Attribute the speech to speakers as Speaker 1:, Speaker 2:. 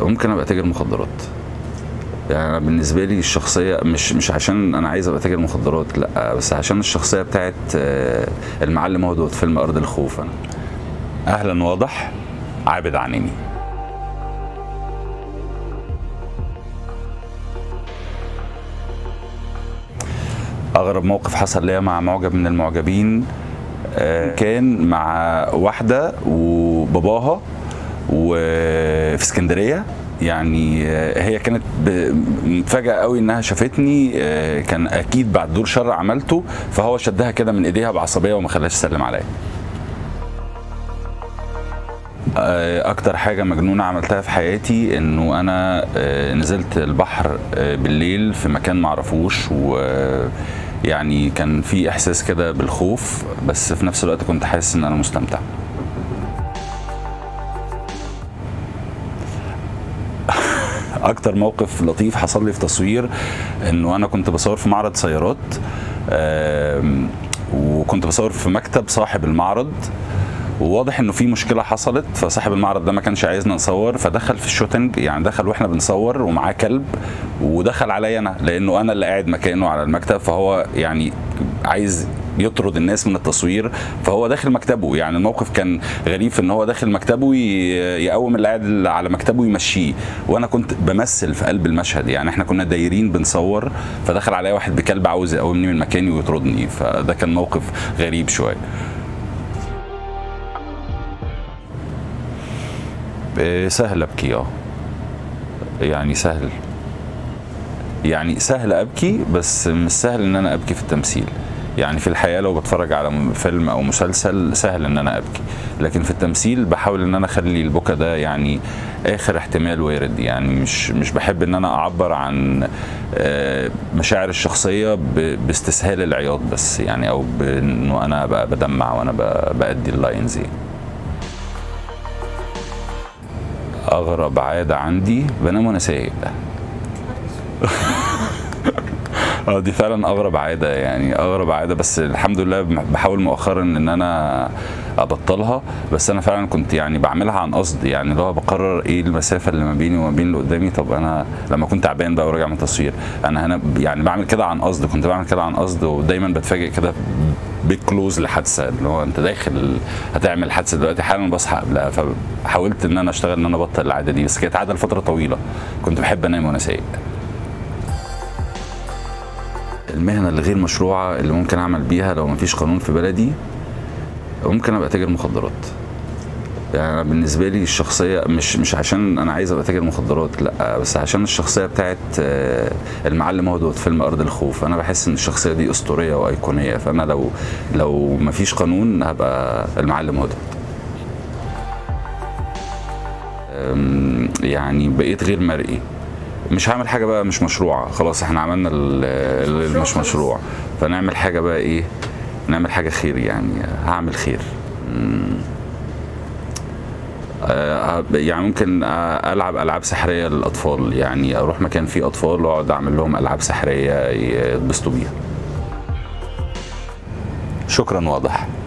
Speaker 1: ممكن ابقى تاجر مخدرات يعني انا بالنسبه لي الشخصيه مش مش عشان انا عايز ابقى تاجر مخدرات لا بس عشان الشخصيه بتاعت آه، المعلم هدهد فيلم ارض الخوف انا اهلا واضح عابد عنيني اغرب موقف حصل ليا مع معجب من المعجبين آه، كان مع واحده وباباها وفي اسكندريه يعني آه، هي كانت ب- متفاجئه قوي انها شافتني آه، كان اكيد بعد دور شر عملته فهو شدها كده من ايديها بعصبيه وما خلاش تسلم عليا آه، اكتر حاجه مجنونه عملتها في حياتي انه انا آه، نزلت البحر آه، بالليل في مكان معرفوش و يعني كان في احساس كده بالخوف بس في نفس الوقت كنت حاسس ان انا مستمتع اكتر موقف لطيف حصل لي في تصوير انه انا كنت بصور في معرض سيارات آم، وكنت بصور في مكتب صاحب المعرض وواضح انه في مشكله حصلت فصاحب المعرض ده ما كانش عايزنا نصور فدخل في الشوتنج يعني دخل واحنا بنصور ومعاه كلب ودخل عليا انا لانه انا اللي قاعد مكانه على المكتب فهو يعني عايز يطرد الناس من التصوير فهو داخل مكتبه يعني الموقف كان غريب في ان هو داخل مكتبه ي- يقوم اللي قاعد على مكتبه يمشيه وانا كنت بمثل في قلب المشهد يعني احنا كنا دايرين بنصور فدخل عليا واحد بكلب عاوز يقومني من مكاني ويطردني فده كان موقف غريب شويه آه، سهل ابكي اه يعني سهل يعني سهل ابكي بس مش سهل ان انا ابكي في التمثيل يعني في الحياه لو بتفرج على م- فيلم او مسلسل سهل ان انا ابكي لكن في التمثيل بحاول ان انا اخلي البكا ده يعني اخر احتمال وارد يعني مش مش بحب ان انا اعبر عن آه، مشاعر الشخصيه ب- باستسهال العياط بس يعني او بانه انا ب- بدمع وانا ب- بادي اللاينز يعني اغرب عاده عندي بنام وانا سايق اه دي فعلا اغرب عاده يعني اغرب عاده بس الحمد لله بحاول مؤخرا ان انا ابطلها بس انا فعلا كنت يعني بعملها عن قصد يعني اللي هو بقرر ايه المسافه اللي ما بيني وما بين اللي قدامي طب انا لما كنت تعبان بقى وراجع من التصوير انا هنا يعني بعمل كده عن قصد كنت بعمل كده عن قصد ودايما بتفاجئ كده بكلوز لحادثه اللي هو انت داخل هتعمل حادثه دلوقتي حالا بصحى قبلها فحاولت ان انا اشتغل ان انا ابطل العاده دي بس كانت عاده لفتره طويله كنت بحب انام وانا سايق المهنة الغير مشروعة اللي ممكن أعمل بيها لو مفيش قانون في بلدي ممكن أبقى تاجر مخدرات يعني أنا بالنسبة لي الشخصية مش مش عشان أنا عايز أبقى تاجر مخدرات لا بس عشان الشخصية بتاعت آه، المعلم هدهد فيلم أرض الخوف أنا بحس إن الشخصية دي أسطورية وأيقونية فأنا لو لو مفيش قانون هبقى المعلم هدهد أم، يعني بقيت غير مرئي مش هعمل حاجه بقى مش مشروعه خلاص احنا عملنا ال- ال- اللي مش مشروع فنعمل حاجه بقى ايه نعمل حاجه خير يعني هعمل خير مم. آه، يعني ممكن آه، العب العاب سحريه للاطفال يعني اروح مكان فيه اطفال واقعد اعمل لهم العاب سحريه يتبسطوا بيها شكرا واضح